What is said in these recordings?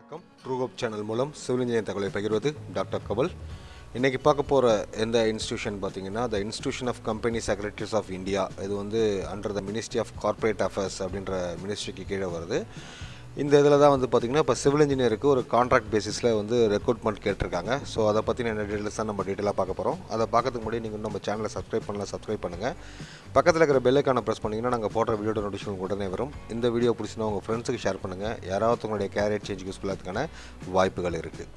வணக்கம் ட்ரூகோப் சேனல் மூலம் சிவில் இன்ஜினியரிங் தகவலை பகிர்வது டாக்டர் கமல் இன்றைக்கி பார்க்க போகிற எந்த இன்ஸ்டியூஷன் பார்த்தீங்கன்னா the institution of company secretaries of India இது வந்து under the ministry of corporate affairs அப்படின்ற மினிஸ்ட்ரிக்கு கீழே வருது இந்த இதில் தான் வந்து பார்த்திங்கன்னா இப்போ சிவில் இன்ஜினியருக்கு ஒரு கான்ட்ராக்ட் பேசிஸில் வந்து ரெக்ரூட்மெண்ட் கேட்டிருக்காங்க ஸோ அதை பற்றின என்ன டீட்டெயில்ஸ் தான் நம்ம டீட்டெயிலாக பார்க்க போகிறோம் அதை பார்க்கறதுக்கு முன்னாடி நீங்கள் நம்ம சேனலை சப்ஸ்கிரைப் பண்ணலாம் சப்ஸ்கிரைப் பண்ணுங்கள் பக்கத்தில் இருக்கிற பெல்லைக்கான ப்ரெஸ் பண்ணிங்கன்னா நாங்கள் போடுற வீடியோ நோட்டிஃபிகேஷன் உடனே வரும் இந்த வீடியோ பிடிச்சினா உங்கள் ஃப்ரெண்ட்ஸுக்கு ஷேர் பண்ணுங்கள் யாராவது உங்களுடைய கேரியர் சேஞ்ச் யூஸ்ஃபுல்லாகிறதுக்கான வாய்ப்புகள் இருக்குது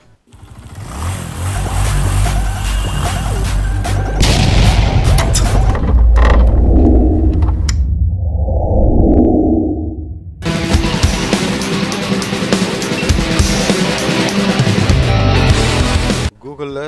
கூகுளில்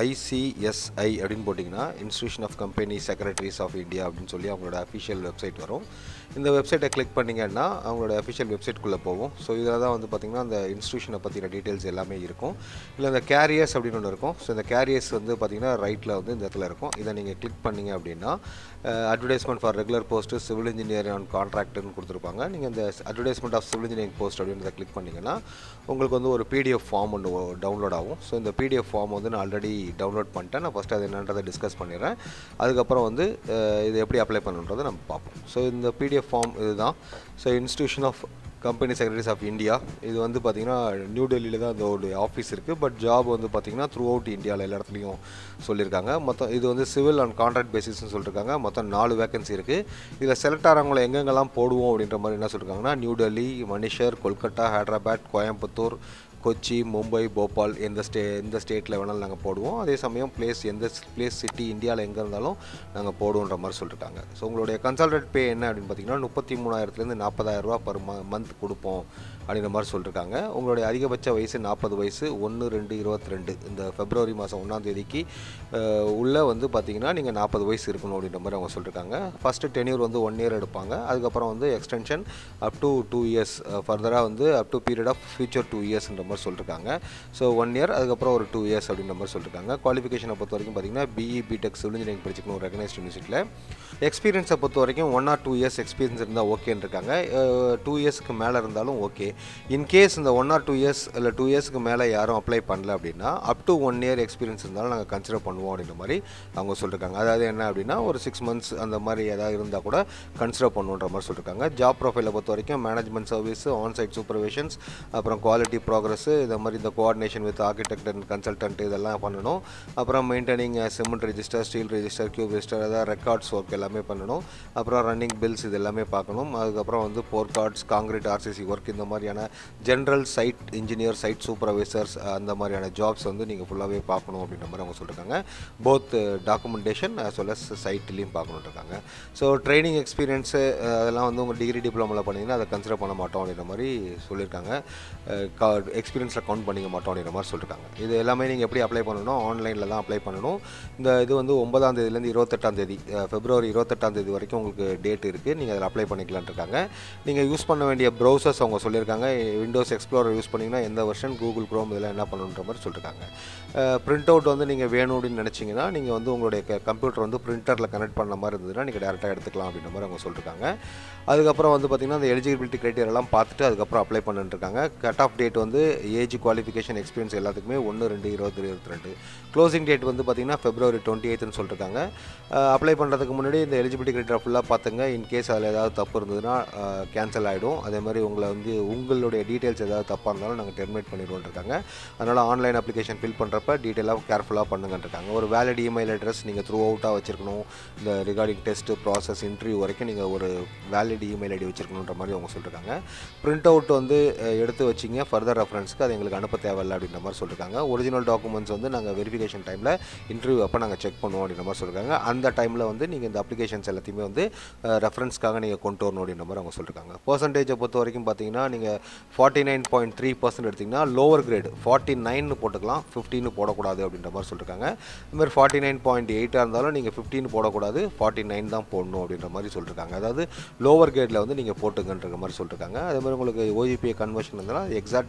ஐசிஎஸ்ஐ அப்படின்னு போட்டிங்கன்னா institution of company secretaries of India அப்படின்னு சொல்லி அவங்களோட அஃபிஷியல் வெப்சைட் வரும் இந்த வெப்சைட்டை கிளிக் பண்ணிங்கன்னா அவங்களோட அஃபிஷியல் வெப்சைட்குள்ளே போகும் ஸோ இதில் தான் வந்து பார்த்திங்கன்னா அந்த இன்ஸ்டியூஷனை பற்றின டீட்டெயில்ஸ் எல்லாமே இருக்கும் இல்லை இந்த கேரியர்ஸ் அப்படின்னு ஒன்று இருக்கும் ஸோ இந்த கேரியர்ஸ் வந்து பார்த்திங்கன்னா ரைட்டில் வந்து இந்த இடத்துல இருக்கும் இதை நீங்கள் கிளிக் பண்ணிங்க அப்படின்னா advertisement for regular post civil engineer on கான்ட்ராக்ட்னு கொடுத்துருப்பாங்க நீங்கள் இந்த advertisement of civil engineering post அப்படின்றத கிளிக் பண்ணிங்கன்னா உங்களுக்கு வந்து ஒரு பிடிஎஃப் ஃபார்ம் ஒன்று டவுன்லோட் ஆகும் ஸோ இந்த பிடிஎஃப் ஃபார்ம் வந்து நான் ஆல்ரெடி டவுன்லோட் பண்ணிட்டேன் நான் ஃபஸ்ட்டு அது என்னன்றதை டிஸ்கஸ் பண்ணிடுறேன் அதுக்கப்புறம் வந்து அஹ், இது எப்படி அப்ளை பண்ணுன்றதை நம்ம பார்ப்போம் ஸோ இந்த பிடிஎஃப் ஃபார்ம் இதுதான் so institution of company secretaries of India இது வந்து பார்த்திங்கன்னா நியூ டெல்லியில் தான் அதோட ஆஃபீஸ் இருக்குது பட் ஜாப் வந்து பார்த்திங்கன்னா த்ரூ அவுட் இந்தியாவில் எல்லா இடத்துலையும் சொல்லியிருக்காங்க மொத்தம் இது வந்து சிவில் அண்ட் கான்ட்ராக்ட் பேசிஸ்னு சொல்லியிருக்காங்க மொத்தம் நாலு வேகன்சி இருக்குது இதில் செலக்ட் ஆகிறவங்களை எங்கெங்கெல்லாம் போடுவோம் அப்படின்ற மாதிரி என்ன சொல்லியிருக்காங்கன்னா நியூ டெல்லி மணிஷர் கொல்கட்டா ஹைதராபாத் கோயம்புத்தூர் கொச்சி மும்பை போபால் எந்த ஸ்டே எந்த ஸ்டேட்டில் வேணாலும் நாங்கள் போடுவோம் அதே சமயம் பிளேஸ் எந்த பிளேஸ் சிட்டி இந்தியாவில் எங்கே இருந்தாலும் நாங்கள் போடுவோன்ற மாதிரி சொல்லியிருக்காங்க ஸோ உங்களுடைய கன்சல்டன்ட் பே என்ன அப்படின்னு பார்த்தீங்கன்னா முப்பத்தி மூணாயிரத்துலேருந்து நாற்பதாயிரரூபா பர் மந்த் கொடுப்போம் அப்படின்ற மாதிரி சொல்லியிருக்காங்க உங்களுடைய அதிகபட்ச வயசு நாற்பது வயசு ஒன்று ரெண்டு இருபத்தி ரெண்டு இந்த பிப்ரவரி மாதம் ஒன்றாம் தேதிக்கு உள்ளே வந்து பார்த்தீங்கன்னா நீங்கள் நாற்பது வயசு இருக்கணும் அப்படின்ற மாதிரி அவங்க சொல்லியிருக்காங்க ஃபஸ்ட்டு டென்யூர் வந்து ஒன் இயர் எடுப்பாங்க அதுக்கப்புறம் வந்து extension up to two years ஃபர்தராக வந்து up to period of future two இயர்ஸ்ன்ற மாதிரி சொல்லியிருக்காங்க ஸோ ஒன் இயர் அதுக்கப்புறம் ஒரு டூ இயர்ஸ் அப்படின்ற மாதிரி சொல்லியிருக்காங்க குவாலிஃபிகேஷனை பொறுத்த வரைக்கும் பார்த்தீங்கன்னா பிஇ பிடெக் சிவில் இன்ஜினியரிங் படிச்சுக்கணும் ஒரு ரெகனைஸ்ட் யூனிவர்சிட்டியில் எக்ஸ்பீரியன்ஸை பொறுத்த வரைக்கும் one or two years experience இருந்தால் ஓகேன்னு இருக்காங்க டூ இயர்ஸ்க்கு மேலே இருந்தாலும் ஓகே இன்கேஸ் இந்த ஒன் ஆர் டூ இயர்ஸ் இல்லை டூ இயர்ஸ்க்கு மேலே யாரும் அப்ளை பண்ணல அப்படின்னா up to one year experience இருந்தாலும் நாங்கள் கன்சிடர் பண்ணுவோம் அப்படின்ற மாதிரி அவங்க சொல்லியிருக்காங்க அதாவது என்ன அப்படின்னா ஒரு சிக்ஸ் மந்த்ஸ் அந்த மாதிரி ஏதாவது இருந்தால் கூட கன்சிடர் பண்ணுன்ற மாதிரி சொல்லியிருக்காங்க ஜாப் ப்ரொஃபைலை பொறுத்த வரைக்கும் management service on site supervisions அப்புறம் குவாலிட்டி ப்ராக்ரஸ் இந்த மாதிரி இந்த coordination with architect and consultant இதெல்லாம் பண்ணணும் அப்புறம் maintaining cement register steel register cube register அதாவது ரெக்கார்ட்ஸ் ஒர்க் எல்லாமே பண்ணணும் அப்புறம் ரன்னிங் பில்ஸ் இது எல்லாமே பார்க்கணும் அதுக்கப்புறம் வந்து போர் கார்ட்ஸ் காங்கிரீட் ஆர்சிசி ஒர்க் இந்த மாதிரியான general site engineer site supervisors அந்த மாதிரியான ஜாப்ஸ் வந்து நீங்கள் ஃபுல்லாகவே பார்க்கணும் அப்படின்ற மாதிரி அவங்க சொல்லியிருக்காங்க both documentation as well as சைட்லேயும் பார்க்கணுன்னு இருக்காங்க ஸோ ட்ரைனிங் எக்ஸ்பீரியன்ஸு அதெல்லாம் வந்து உங்கள் டிகிரி டிப்ளமோவில் பண்ணிங்கன்னா அதை கன்சிடர் பண்ண மாட்டோம் அப்படின்ற மாதிரி சொல்லியிருக்காங்க எக்ஸ்பீரியன்ஸில் கவுண்ட் பண்ணிக்க மாட்டோம் அப்படின்ற மாதிரி சொல்லியிருக்காங்க இது எல்லாமே நீங்கள் எப்படி அப்ளை பண்ணணும் ஆன்லைனில் தான் அப்ளை பண்ணணும் இந்த இது வந்து ஒன்பதாம் தேதியிலேருந்து இருபத்தெட்டாம் தேதி பிப்ரவரி இருபத்தெட்டாம் தேதி வரைக்கும் உங்களுக்கு டேட் இருக்குது நீங்கள் அதில் அப்ளை பண்ணிக்கலாம்னு இருக்காங்க நீங்கள் யூஸ் பண்ண வேண்டிய ப்ரௌசர்ஸ் அவங்க சொல்லியிருக்காங்க விண்டோஸ் எக்ஸ்ப்ளோரர் யூஸ் பண்ணிங்கன்னா எந்த வருஷன் கூகுள் க்ரோம் இதெல்லாம் என்ன பண்ணணுன்ற மாதிரி சொல்லியிருக்காங்க பிரிண்ட் அவுட் வந்து நீங்கள் வேணும் அப்படின்னு நினச்சிங்கன்னா நீங்கள் வந்து உங்களுடைய கம்ப்யூட்டர் வந்து பிரிண்டரில் கனெக்ட் பண்ண மாதிரி இருந்ததுன்னா நீங்கள் டேரெக்டாக எடுத்துக்கலாம் அப்படின்ற மாதிரி அவங்க சொல்லியிருக்காங்க அதுக்கப்புறம் வந்து பார்த்திங்கன்னா அந்த எலிஜிபிலிட்டி க்ரைட்டீரியெல்லாம் பார்த்துட்டு அதுக்கப்புறம் அப்ளை பண்ணிட்டுருக்காங்க கட் ஆஃப் டேட் வந்து ஏஜ் குவாலிஃபிகேஷன் எக்ஸ்பீரியன்ஸ் எல்லாத்துக்குமே ஒன்று ரெண்டு இருபத்தி இருபத்தி ரெண்டு க்ளோசிங் டேட் வந்து பார்த்திங்கன்னா ஃபெப்ரவரி டுவெண்ட்டி எயித்துன்னு சொல்லியிருக்காங்க அப்ளை பண்ணுறதுக்கு முன்னாடி இந்த எலிஜிபிலிட்டி க்ரைட்டீரியா ஃபுல்லாக பார்த்துங்க இன்கேஸ் அதில் ஏதாவது தப்பு இருந்ததுன்னா கேன்சல் ஆகிடும் அதே மாதிரி உங்களை வந்து உங்களுடைய டீட்டெயில்ஸ் ஏதாவது தப்பாக இருந்தாலும் நாங்கள் டெர்மினேட் பண்ணிடுவோம் இருக்காங்க அதனால் ஆன்லைன் அப்ளிகேஷன் ஃபில் பண்ணுறப்ப டீட்டெயிலாக கேர்ஃபுல்லாக பண்ணுங்கன்னு இருக்காங்க ஒரு வேலிட் இமெயில் அட்ரஸ் நீங்கள் த்ரூ அவுட்டாக வச்சிருக்கணும் இந்த ரிகார்டிங் டெஸ்ட்டு ப்ராசஸ் இன்டர்வியூ வரைக்கும் நீங்கள் ஒரு வேலிட் இமெயில் ஐடி வச்சிருக்கணுன்ற மாதிரி அவங்க சொல்லியிருக்காங்க பிரிண்ட் அவுட் வந்து அஹ், எடுத்து வச்சிங்க ஃபர்தர் ரெஃபரன்ஸ்க்கு அது எங்களுக்கு அனுப்ப தேவையில்லை அப்படின்ற மாதிரி சொல்லியிருக்காங்க ஒரிஜினல் டாக்குமெண்ட்ஸ் வந்து நாங்கள் வெரிஃபிகேஷன் டைமில் இன்டர்வியூ அப்போ நாங்கள் செக் பண்ணுவோம் அப்படின்ற மாதிரி சொல்லியிருக்காங்க அந்த டைமில் வந்து நீங்கள் இந்த அப்ளிகேஷன்ஸ் எல்லாத்தையுமே வந்து ரெஃபரன்ஸ்க்காக நீங்கள் கொண்டு வரணும் அப்படின்ற மாதிரி அவங்க சொல்லியிருக்காங்க பர்சன்டேஜை பொறுத்த வரைக்கும் பார்த்தீங்கன்னா நீங்கள் forty nine point three percent எடுத்திங்கன்னா லோவர் கிரேடு ஃபார்ட்டி நைன் போட்டுக்கலாம் ஃபிஃப்டின்னு போடக்கூடாது அப்படின்ற மாதிரி சொல்லியிருக்காங்க இந்த மாதிரி ஃபார்ட்டி நைன் பாயிண்ட் எயிட்டாக இருந்தாலும் நீங்கள் ஃபிஃப்டின் போடக்கூடாது ஃபார்ட்டி நைன் தான் போடணும் அப்படின்ற மாதிரி சொல்லியிருக்காங்க அதாவது லோவர் கிரேடில் வந்து நீங்கள் போட்டுங்கன்ற மாதிரி சொல்லியிருக்காங்க அதே மாதிரி உங்களுக்கு ஓஜிபிஏ கன்வர்ஷன் இருந்தாலும் எக்ஸாக்ட் நியூமரிக்கல்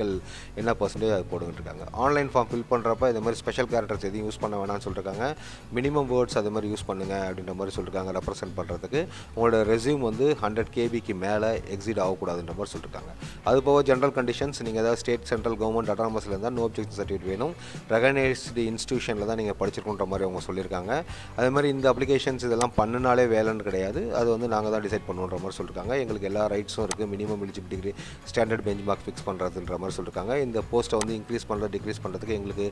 மெடிக்கல் என்ன பர்சன்டேஜ் அது போட்டுக்கிட்டு இருக்காங்க ஆன்லைன் ஃபார்ம் ஃபில் பண்ணுறப்ப இந்த மாதிரி ஸ்பெஷல் கேரக்டர்ஸ் எதையும் யூஸ் பண்ண வேணாம்னு சொல்லியிருக்காங்க மினிமம் வேர்ட்ஸ் அது மாதிரி யூஸ் பண்ணுங்க அப்படின்ற மாதிரி சொல்லியிருக்காங்க ரெப்ரசென்ட் பண்ணுறதுக்கு உங்களோட ரெஸ்யூம் வந்து ஹண்ட்ரட் கேபிக்கு மேலே எக்ஸிட் ஆகக்கூடாதுன்ற மாதிரி சொல்லியிருக்காங்க அது போக ஜென்ரல் கண்டிஷன்ஸ் நீங்கள் ஏதாவது ஸ்டேட் சென்ட்ரல் கவர்மெண்ட் அட்டானமஸில் இருந்தால் நோ அப்ஜெக்ட் சர்டிஃபிகேட் வேணும் ரெகனைஸ்டு இன்ஸ்டியூஷனில் தான் நீங்கள் படிச்சிருக்கோன்ற மாதிரி அவங்க சொல்லியிருக்காங்க அதே மாதிரி இந்த அப்ளிகேஷன்ஸ் இதெல்லாம் பண்ணுனாலே வேலைன்னு கிடையாது அது வந்து நாங்கள் தான் டிசைட் பண்ணுன்ற மாதிரி சொல்லியிருக்காங்க எங்களுக்கு எல்லா ரைட்ஸும் இருக்குது minimum eligibility degree standard benchmark fix பண்ணுறதுன்ற மாதிரி சொல்லியிருக்காங்க இந்த போஸ்ட்டை வந்து இன்க்ரீஸ் பண்ணுறது டிக்ரீஸ் பண்ணுறதுக்கு எங்களுக்கு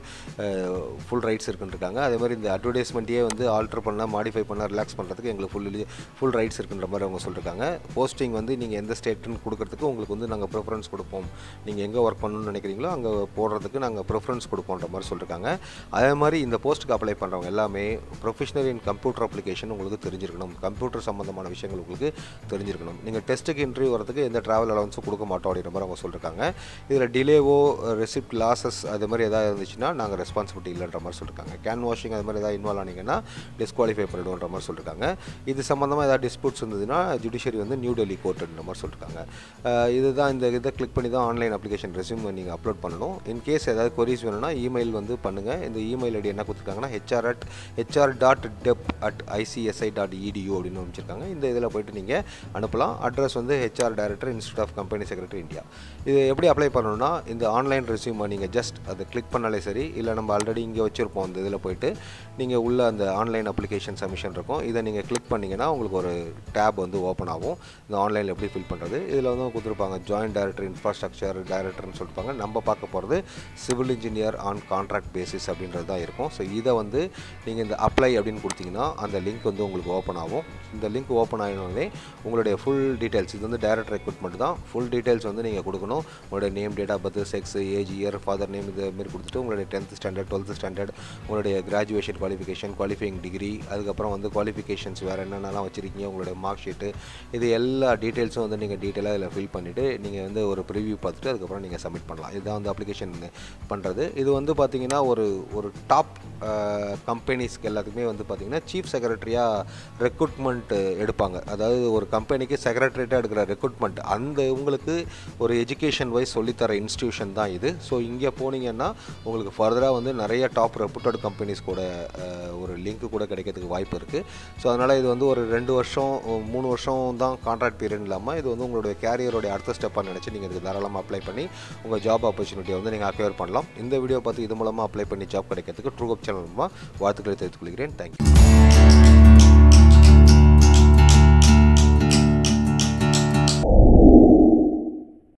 ஃபுல் ரைட்ஸ் இருக்குன்றிருக்காங்க அதே மாதிரி இந்த அட்வர்டைஸ்மெண்ட்டையே வந்து ஆல்டர் பண்ண மாடிஃபை பண்ண ரிலாக்ஸ் பண்ணுறதுக்கு எங்களுக்கு ஃபுல் ஃபுல் ரைட்ஸ் இருக்குன்ற மாதிரி அவங்க சொல்லியிருக்காங்க போஸ்டிங் வந்து நீங்கள் எந்த ஸ்டேட்டுன்னு கொடுக்கறதுக்கு உங்களுக்கு வந்து நாங்கள் ப்ரிஃபரன்ஸ் கொடுப்போம் நீங்கள் எங்கே ஒர்க் பண்ணணும்னு நினைக்கிறீங்களோ அங்கே போடுறதுக்கு நாங்கள் ப்ரிஃபரன்ஸ் கொடுப்போன்ற மாதிரி சொல்லியிருக்காங்க அதே மாதிரி இந்த போஸ்ட்டுக்கு அப்ளை பண்ணுறவங்க எல்லாமே ப்ரொஃபஷனல் இன் கம்ப்யூட்டர் அப்ளிகேஷன் உங்களுக்கு தெரிஞ்சிருக்கணும் கம்ப்யூட்டர் சம்மந்தமான விஷயங்கள் உங்களுக்கு தெரிஞ்சிருக்கணும் நீங்கள் டெஸ்ட்டுக்கு இன்டர்வியூ வரதுக்கு எந்த ட்ராவல் அலவன்ஸும் கொடுக்க மாட்டோம் அப்படின்ற மாதிரி அவங்க சொல்லியிருக்காங்க இதில் டிலேவோ ரெசிப்ட் லாசஸ் அது மாதிரி எதாவது இருந்துச்சுன்னா நாங்கள் ரெஸ்பான்சிபிலிட்டி இல்லைன்ற மாதிரி சொல்லியிருக்காங்க கேன் வாஷிங் அது மாதிரி எதாவது இன்வால்வ் ஆனீங்கன்னா டிஸ்குவாலிஃபை பண்ணிடுவோன்ற மாதிரி சொல்லியிருக்காங்க இது சம்மந்தமாக ஏதாவது டிஸ்பியூட்ஸ் இருந்ததுன்னா ஜுடிஷியரி வந்து நியூ டெல்லி கோர்ட்டுன்ற மாதிரி சொல்லியிருக்காங்க அஹ் இதுதான் இந்த இதை கிளிக் பண்ணி தான் ஆன்லைன் அப்ளிகேஷன் ரெஸ்யூம் நீங்கள் அப்லோட் பண்ணணும் இன்கேஸ் ஏதாவது கொரிஸ் வேணும்னா இமெயில் வந்து பண்ணுங்கள் இந்த இமெயில் ஐடி என்ன கொடுத்துருக்காங்கன்னா HR at HR dot dept at ICSI dot edu அப்படின்னு அமைச்சிருக்காங்க இந்த இதில் போயிட்டு நீங்கள் அனுப்பலாம் அட்ரஸ் வந்து HR director institute of company secretary India இது எப்படி அப்ளை பண்ணணும்னா இந்த ஆன்லைன் ரெஸ்யூமை நீங்கள் ஜஸ்ட் அதை கிளிக் பண்ணாலே சரி இல்லை நம்ம ஆல்ரெடி இங்கே வச்சுருப்போம் இந்த இதில் போயிட்டு நீங்கள் உள்ள அந்த ஆன்லைன் அப்ளிகேஷன் சப்மிஷன் இருக்கும் இதை நீங்கள் கிளிக் பண்ணிங்கன்னா உங்களுக்கு ஒரு டேப் வந்து ஓப்பன் ஆகும் இந்த ஆன்லைனில் எப்படி ஃபில் பண்ணுறது இதில் வந்து கொடுத்துருப்பாங்க ஜாயின்ட் டைரக்டர் இன்ஃப்ராஸ்ட்ரக்சர் டைரக்டர்னு சொல்லிருப்பாங்க நம்ம பார்க்க போகிறது civil engineer on contract basis அப்படின்றது தான் இருக்கும் ஸோ இதை வந்து நீங்கள் இந்த அப்ளை அப்படின்னு கொடுத்தீங்கன்னா அந்த லிங்க் வந்து உங்களுக்கு ஓப்பன் ஆகும் இந்த லிங்க் ஓப்பன் ஆகினோடனே உங்களுடைய ஃபுல் டீட்டெயில்ஸ் இது வந்து டைரக்ட் ரெக்ரூட்மெண்ட் தான் ஃபுல் டீட்டெயில்ஸ் வந்து நீங்கள் கொடுக்கணும் உங்களுடைய name date of birth sex age year father name இது மாரி கொடுத்துட்டு உங்களுடைய டென்த் ஸ்டாண்டர்ட் டுவெல்த் ஸ்டாண்டர்ட் உங்களுடைய கிராஜுவேஷன் குவாலிஃபிகேஷன் குவாலிஃபைங் டிகிரி அதுக்கப்புறம் வந்து குவாலிஃபிகேஷன்ஸ் வேறு என்னென்னலாம் வச்சுருக்கீங்க உங்களுடைய மார்க் ஷீட்டு இது எல்லா டீட்டெயில்ஸும் வந்து நீங்கள் டீட்டெயிலாக இதில் ஃபில் பண்ணிவிட்டு நீங்கள் வந்து ஒரு ப்ரிவ்யூ பார்த்துட்டு அதுக்கப்புறம் நீங்கள் சப்மிட் பண்ணலாம் இதுதான் வந்து அப்ளிகேஷன் பண்ணுறது இது வந்து பார்த்தீங்கன்னா ஒரு ஒரு டாப் கம்பெனிஸ்க்கு எல்லாத்துக்குமே வந்து பார்த்தீங்கன்னா சீஃப் செக்ரட்டரியாக ரெக்ரூட்மெண்ட் எடுப்பாங்க அதாவது ஒரு கம்பெனிக்கு செக்ரட்டரியேட்டாக எடுக்கிற ரெக்ரூட்மெண்ட் அந்த உங்களுக்கு ஒரு எஜுகேஷன் வைஸ் சொல்லித்தர இன்ஸ்டியூஷன் தான் இது ஸோ இங்கே போனீங்கன்னா உங்களுக்கு ஃபர்தராக வந்து நிறைய டாப் ரெப்யூட்டட் கம்பெனிஸ் கூட அஹ், ஒரு லிங்க் கூட கிடைக்கிறதுக்கு வாய்ப்பு இருக்குது ஸோ அதனால் இது வந்து ஒரு ரெண்டு வருஷம் மூணு வருஷம் தான் கான்ட்ராக்ட் பீரியட் இல்லாமல் இது வந்து உங்களுடைய கேரியரோடைய அடுத்த ஸ்டெப்பாக நினச்சி நீங்கள் இதுக்கு தாராளமாக அப்ளை பண்ணி உங்கள் ஜாப் ஆப்பர்ச்சுனிட்டியை வந்து நீங்கள் அக்வயர் பண்ணலாம் இந்த வீடியோ பார்த்து இது மூலமாக அப்ளை பண்ணி ஜாப் கிடைக்கிறதுக்கு ட்ரூ சேனல் மூலமாக வாழ்த்துக்களை தெரிவித்துக் கொள்கிறேன் தேங்க்யூ